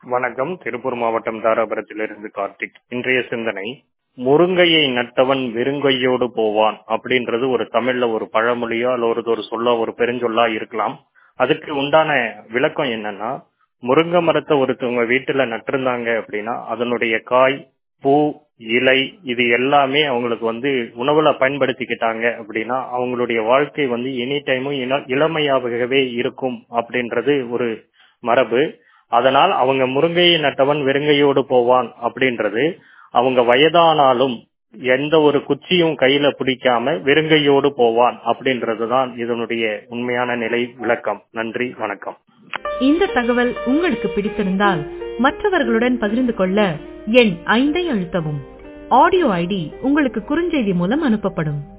வணக்கம் திருப்பூர் மாவட்டம் தாராபுரத்திலிருந்து கார்த்திக் இன்றைய சிந்தனை முருங்கையை நட்டவன் வெறுங்கையோடு போவான் அப்படின்றது ஒரு தமிழ்ல ஒரு பழமொழியோ அல்ல ஒரு ஒரு சொல்லோ ஒரு பெருஞ்சொல்லா இருக்கலாம் அதுக்கு உண்டான விளக்கம் என்னன்னா முருங்கை மரத்தை ஒருத்தவங்க வீட்டுல நட்டிருந்தாங்க அப்படின்னா அதனுடைய காய் பூ இலை இது எல்லாமே அவங்களுக்கு வந்து உணவுல பயன்படுத்திக்கிட்டாங்க அப்படின்னா அவங்களுடைய வாழ்க்கை வந்து எனி டைமும் இளமையாகவே இருக்கும் அப்படின்றது ஒரு மரபு அதனால் அவங்க முருங்கையை நட்டவன் வெறுங்கையோடு போவான் அப்படின்றது அவங்க வயதானாலும் எந்த ஒரு குச்சியும் கையில பிடிக்காம வெறுங்கையோடு போவான் அப்படின்றதுதான் இதனுடைய உண்மையான நிலை விளக்கம் நன்றி வணக்கம் இந்த தகவல் உங்களுக்கு பிடித்திருந்தால் மற்றவர்களுடன் பகிர்ந்து கொள்ள எண் ஐந்தை அழுத்தவும் ஆடியோ ஐடி உங்களுக்கு குறுஞ்செய்தி மூலம் அனுப்பப்படும்